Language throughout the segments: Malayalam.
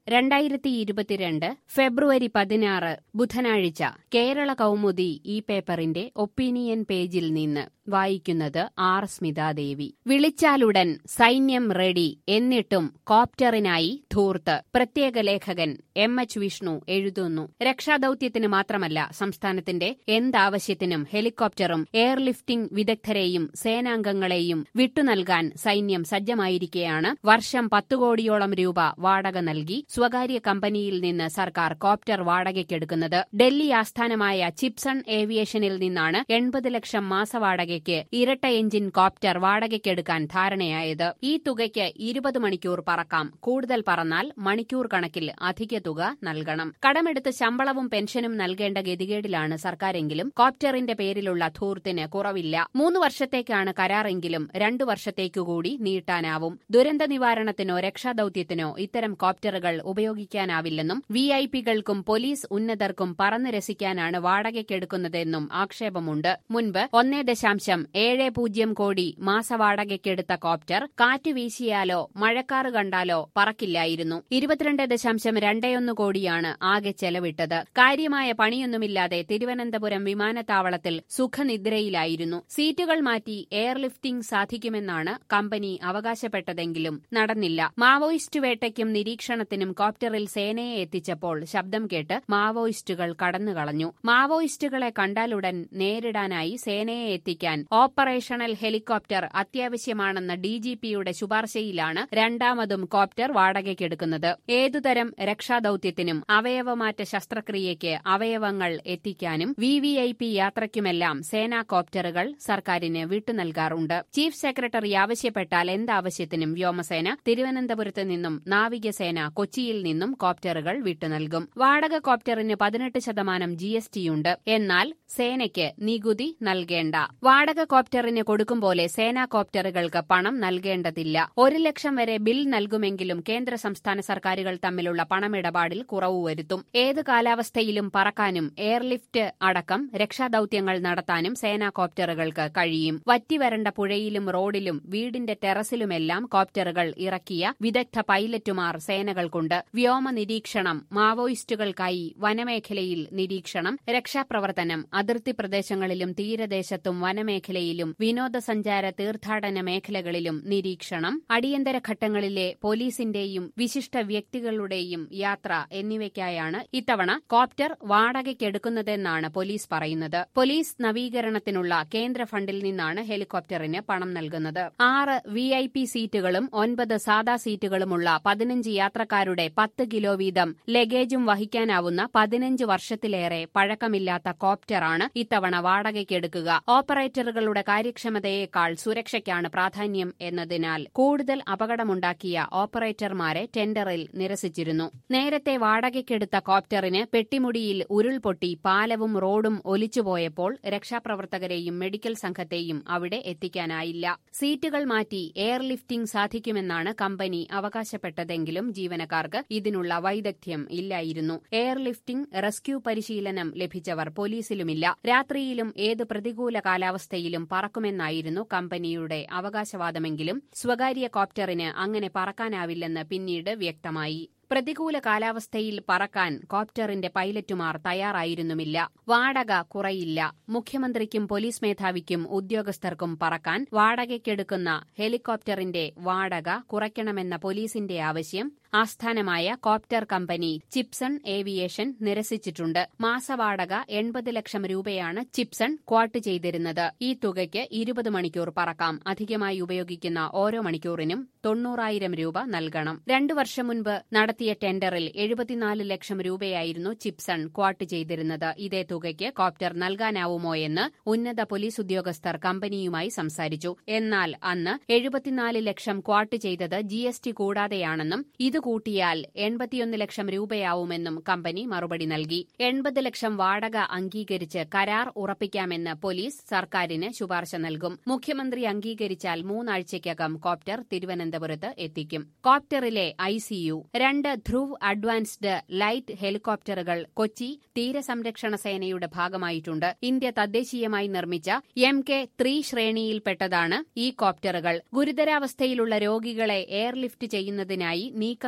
രണ്ടായിരത്തി ഇരുപത്തിരണ്ട് ഫെബ്രുവരി പതിനാറ് ബുധനാഴ്ച കേരള കൗമുദി ഈ പേപ്പറിന്റെ ഒപ്പീനിയൻ പേജിൽ നിന്ന് വായിക്കുന്നത് ആർ സ്മിതാദേവി വിളിച്ചാലുടൻ സൈന്യം റെഡി എന്നിട്ടും കോപ്റ്ററിനായി ധൂർത്ത് പ്രത്യേക ലേഖകൻ എം എച്ച് വിഷ്ണു എഴുതുന്നു രക്ഷാദൌത്യത്തിന് മാത്രമല്ല സംസ്ഥാനത്തിന്റെ എന്താവശ്യത്തിനും ഹെലികോപ്റ്ററും എയർലിഫ്റ്റിംഗ് വിദഗ്ധരെയും സേനാംഗങ്ങളെയും വിട്ടുനൽകാൻ സൈന്യം സജ്ജമായിരിക്കെയാണ് വർഷം പത്തു കോടിയോളം രൂപ വാടക നൽകി സ്വകാര്യ കമ്പനിയിൽ നിന്ന് സർക്കാർ കോപ്റ്റർ വാടകയ്ക്കെടുക്കുന്നത് ഡൽഹി ആസ്ഥാനമായ ചിപ്സൺ ഏവിയേഷനിൽ നിന്നാണ് എൺപത് ലക്ഷം മാസവാടകയ്ക്ക് ഇരട്ട എഞ്ചിൻ കോപ്റ്റർ വാടകയ്ക്കെടുക്കാൻ ധാരണയായത് ഈ തുകയ്ക്ക് ഇരുപത് മണിക്കൂർ പറക്കാം കൂടുതൽ പറന്നാൽ മണിക്കൂർ കണക്കിൽ അധിക തുക നൽകണം കടമെടുത്ത് ശമ്പളവും പെൻഷനും നൽകേണ്ട ഗതികേടിലാണ് സർക്കാരെങ്കിലും കോപ്റ്ററിന്റെ പേരിലുള്ള ധൂർത്തിന് കുറവില്ല മൂന്ന് വർഷത്തേക്കാണ് കരാറെങ്കിലും രണ്ടു വർഷത്തേക്കുകൂടി നീട്ടാനാവും ദുരന്ത നിവാരണത്തിനോ രക്ഷാദൌത്യത്തിനോ ഇത്തരം കോപ്റ്ററുകൾ ഉപയോഗിക്കാനാവില്ലെന്നും വി ഐ പികൾക്കും പോലീസ് ഉന്നതർക്കും പറന്നു രസിക്കാനാണ് വാടകയ്ക്കെടുക്കുന്നതെന്നും ആക്ഷേപമുണ്ട് മുൻപ് ഒന്നേ ദശാംശം ഏഴ് പൂജ്യം കോടി മാസവാടകയ്ക്കെടുത്ത കോപ്റ്റർ കാറ്റ് വീശിയാലോ മഴക്കാറ് കണ്ടാലോ പറക്കില്ലായിരുന്നു ഇരുപത്തിരണ്ട് ദശാംശം രണ്ടേയൊന്ന് കോടിയാണ് ആകെ ചെലവിട്ടത് കാര്യമായ പണിയൊന്നുമില്ലാതെ തിരുവനന്തപുരം വിമാനത്താവളത്തിൽ സുഖനിദ്രയിലായിരുന്നു സീറ്റുകൾ മാറ്റി എയർലിഫ്റ്റിംഗ് സാധിക്കുമെന്നാണ് കമ്പനി അവകാശപ്പെട്ടതെങ്കിലും നടന്നില്ല മാവോയിസ്റ്റ് വേട്ടയ്ക്കും നിരീക്ഷണത്തിനും കോപ്റ്ററിൽ സേനയെ എത്തിച്ചപ്പോൾ ശബ്ദം കേട്ട് മാവോയിസ്റ്റുകൾ കടന്നുകളഞ്ഞു മാവോയിസ്റ്റുകളെ കണ്ടാലുടൻ നേരിടാനായി സേനയെ എത്തിക്കാൻ ഓപ്പറേഷണൽ ഹെലികോപ്റ്റർ അത്യാവശ്യമാണെന്ന ഡിജിപിയുടെ ശുപാർശയിലാണ് രണ്ടാമതും കോപ്റ്റർ വാടകയ്ക്കെടുക്കുന്നത് ഏതുതരം രക്ഷാദൌത്യത്തിനും അവയവമാറ്റ ശസ്ത്രക്രിയയ്ക്ക് അവയവങ്ങൾ എത്തിക്കാനും വി വി ഐ പി യാത്രയ്ക്കുമെല്ലാം സേനാ കോപ്റ്ററുകൾ സർക്കാരിന് വിട്ടുനൽകാറുണ്ട് ചീഫ് സെക്രട്ടറി ആവശ്യപ്പെട്ടാൽ എന്താവശ്യത്തിനും വ്യോമസേന തിരുവനന്തപുരത്ത് നിന്നും നാവികസേന കൊച്ചിയിൽ നിന്നും കോപ്റ്ററുകൾ വിട്ടുനൽകും വാടക കോപ്റ്ററിന് പതിനെട്ട് ശതമാനം ജി എസ് ടിയുണ്ട് എന്നാൽ സേനയ്ക്ക് നികുതി നൽകേണ്ട വാടക കോപ്റ്ററിന് കൊടുക്കും പോലെ സേനാ കോപ്റ്ററുകൾക്ക് പണം നൽകേണ്ടതില്ല ഒരു ലക്ഷം വരെ ബിൽ നൽകുമെങ്കിലും കേന്ദ്ര സംസ്ഥാന സർക്കാരുകൾ തമ്മിലുള്ള പണമിടപാടിൽ കുറവ് വരുത്തും ഏത് കാലാവസ്ഥയിലും പറക്കാനും എയർലിഫ്റ്റ് അടക്കം രക്ഷാദൌത്യങ്ങൾ നടത്താനും സേനാ കോപ്റ്ററുകൾക്ക് കഴിയും വറ്റിവരണ്ട പുഴയിലും റോഡിലും വീടിന്റെ ടെറസിലുമെല്ലാം കോപ്റ്ററുകൾ ഇറക്കിയ വിദഗ്ധ പൈലറ്റുമാർ സേനകൾക്കുണ്ട് വ്യോമ നിരീക്ഷണം മാവോയിസ്റ്റുകൾക്കായി വനമേഖലയിൽ നിരീക്ഷണം രക്ഷാപ്രവർത്തനം അതിർത്തി പ്രദേശങ്ങളിലും തീരദേശത്തും വനമേഖലയിലും വിനോദസഞ്ചാര തീർത്ഥാടന മേഖലകളിലും നിരീക്ഷണം അടിയന്തര ഘട്ടങ്ങളിലെ പോലീസിന്റെയും വിശിഷ്ട വ്യക്തികളുടെയും യാത്ര എന്നിവയ്ക്കായാണ് ഇത്തവണ കോപ്റ്റർ വാടകയ്ക്കെടുക്കുന്നതെന്നാണ് പോലീസ് പറയുന്നത് പോലീസ് നവീകരണത്തിനുള്ള കേന്ദ്ര ഫണ്ടിൽ നിന്നാണ് ഹെലികോപ്റ്ററിന് പണം നൽകുന്നത് ആറ് വി ഐ പി സീറ്റുകളും ഒൻപത് സാദാ സീറ്റുകളുമുള്ള പതിനഞ്ച് യാത്രക്കാരുടെ പത്ത് കിലോ വീതം ലഗേജും വഹിക്കാനാവുന്ന പതിനഞ്ച് വർഷത്തിലേറെ പഴക്കമില്ലാത്ത കോപ്റ്ററാണ് ഇത്തവണ വാടകയ്ക്കെടുക്കുക ഓപ്പറേറ്ററുകളുടെ കാര്യക്ഷമതയേക്കാൾ സുരക്ഷയ്ക്കാണ് പ്രാധാന്യം എന്നതിനാൽ കൂടുതൽ അപകടമുണ്ടാക്കിയ ഓപ്പറേറ്റർമാരെ ടെൻഡറിൽ നിരസിച്ചിരുന്നു നേരത്തെ വാടകയ്ക്കെടുത്ത കോപ്റ്ററിന് പെട്ടിമുടിയിൽ ഉരുൾപൊട്ടി പാലവും റോഡും ഒലിച്ചുപോയപ്പോൾ രക്ഷാപ്രവർത്തകരെയും മെഡിക്കൽ സംഘത്തെയും അവിടെ എത്തിക്കാനായില്ല സീറ്റുകൾ മാറ്റി എയർലിഫ്റ്റിംഗ് സാധിക്കുമെന്നാണ് കമ്പനി അവകാശപ്പെട്ടതെങ്കിലും ജീവനക്കാർക്ക് ഇതിനുള്ള വൈദഗ്ധ്യം ഇല്ലായിരുന്നു എയർലിഫ്റ്റിംഗ് റെസ്ക്യൂ പരിശീലനം ലഭിച്ചവർ പോലീസിലുമില്ല രാത്രിയിലും ഏത് പ്രതികൂല കാലാവസ്ഥയിലും പറക്കുമെന്നായിരുന്നു കമ്പനിയുടെ അവകാശവാദമെങ്കിലും സ്വകാര്യ കോപ്റ്ററിന് അങ്ങനെ പറക്കാനാവില്ലെന്ന് പിന്നീട് വ്യക്തമായി പ്രതികൂല കാലാവസ്ഥയിൽ പറക്കാൻ കോപ്റ്ററിന്റെ പൈലറ്റുമാർ തയ്യാറായിരുന്നുമില്ല വാടക കുറയില്ല മുഖ്യമന്ത്രിക്കും പോലീസ് മേധാവിക്കും ഉദ്യോഗസ്ഥർക്കും പറക്കാൻ വാടകയ്ക്കെടുക്കുന്ന ഹെലികോപ്റ്ററിന്റെ വാടക കുറയ്ക്കണമെന്ന പോലീസിന്റെ ആവശ്യം ആസ്ഥാനമായ കോപ്റ്റർ കമ്പനി ചിപ്സൺ ഏവിയേഷൻ നിരസിച്ചിട്ടുണ്ട് മാസവാടക എൺപത് ലക്ഷം രൂപയാണ് ചിപ്സൺ ക്വാട്ട് ചെയ്തിരുന്നത് ഈ തുകയ്ക്ക് ഇരുപത് മണിക്കൂർ പറക്കാം അധികമായി ഉപയോഗിക്കുന്ന ഓരോ മണിക്കൂറിനും തൊണ്ണൂറായിരം രൂപ നൽകണം രണ്ടു വർഷം മുൻപ് നടത്തിയ ടെൻഡറിൽ എഴുപത്തിനാല് ലക്ഷം രൂപയായിരുന്നു ചിപ്സൺ ക്വാട്ട് ചെയ്തിരുന്നത് ഇതേ തുകയ്ക്ക് കോപ്റ്റർ നൽകാനാവുമോ എന്ന് ഉന്നത പോലീസ് ഉദ്യോഗസ്ഥർ കമ്പനിയുമായി സംസാരിച്ചു എന്നാൽ അന്ന് എഴുപത്തിനാല് ലക്ഷം ക്വാട്ട് ചെയ്തത് ജി എസ് ടി കൂടാതെയാണെന്നും ഇത് കൂട്ടിയാൽ എൺപത്തിയൊന്ന് ലക്ഷം രൂപയാവുമെന്നും കമ്പനി മറുപടി നൽകി എൺപത് ലക്ഷം വാടക അംഗീകരിച്ച് കരാർ ഉറപ്പിക്കാമെന്ന് പോലീസ് സർക്കാരിന് ശുപാർശ നൽകും മുഖ്യമന്ത്രി അംഗീകരിച്ചാൽ മൂന്നാഴ്ചയ്ക്കകം കോപ്റ്റർ തിരുവനന്തപുരത്ത് എത്തിക്കും കോപ്റ്ററിലെ ഐസിയു രണ്ട് ധ്രുവ് അഡ്വാൻസ്ഡ് ലൈറ്റ് ഹെലികോപ്റ്ററുകൾ കൊച്ചി തീരസംരക്ഷണ സേനയുടെ ഭാഗമായിട്ടുണ്ട് ഇന്ത്യ തദ്ദേശീയമായി നിർമ്മിച്ച എം കെ ത്രീ ശ്രേണിയിൽപ്പെട്ടതാണ് ഈ കോപ്റ്ററുകൾ ഗുരുതരാവസ്ഥയിലുള്ള രോഗികളെ എയർലിഫ്റ്റ് ചെയ്യുന്നതിനായി നീക്കം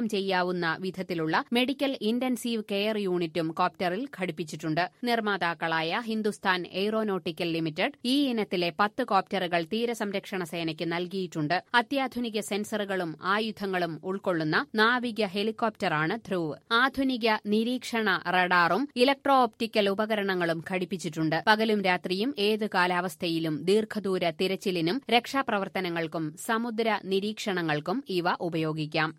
നീക്കം ചെയ്യാവുന്ന വിധത്തിലുള്ള മെഡിക്കൽ ഇന്റൻസീവ് കെയർ യൂണിറ്റും കോപ്റ്ററിൽ ഘടിപ്പിച്ചിട്ടുണ്ട് നിർമ്മാതാക്കളായ ഹിന്ദുസ്ഥാൻ എയ്റോനോട്ടിക്കൽ ലിമിറ്റഡ് ഈ ഇനത്തിലെ പത്ത് കോപ്റ്ററുകൾ തീരസംരക്ഷണ സേനയ്ക്ക് നൽകിയിട്ടുണ്ട് അത്യാധുനിക സെൻസറുകളും ആയുധങ്ങളും ഉൾക്കൊള്ളുന്ന നാവിക ഹെലികോപ്റ്ററാണ് ധ്രുവ് ആധുനിക നിരീക്ഷണ റഡാറും ഇലക്ട്രോ ഓപ്റ്റിക്കൽ ഉപകരണങ്ങളും ഘടിപ്പിച്ചിട്ടുണ്ട് പകലും രാത്രിയും ഏത് കാലാവസ്ഥയിലും ദീർഘദൂര തിരച്ചിലിനും രക്ഷാപ്രവർത്തനങ്ങൾക്കും സമുദ്ര നിരീക്ഷണങ്ങൾക്കും ഇവ ഉപയോഗിക്കാം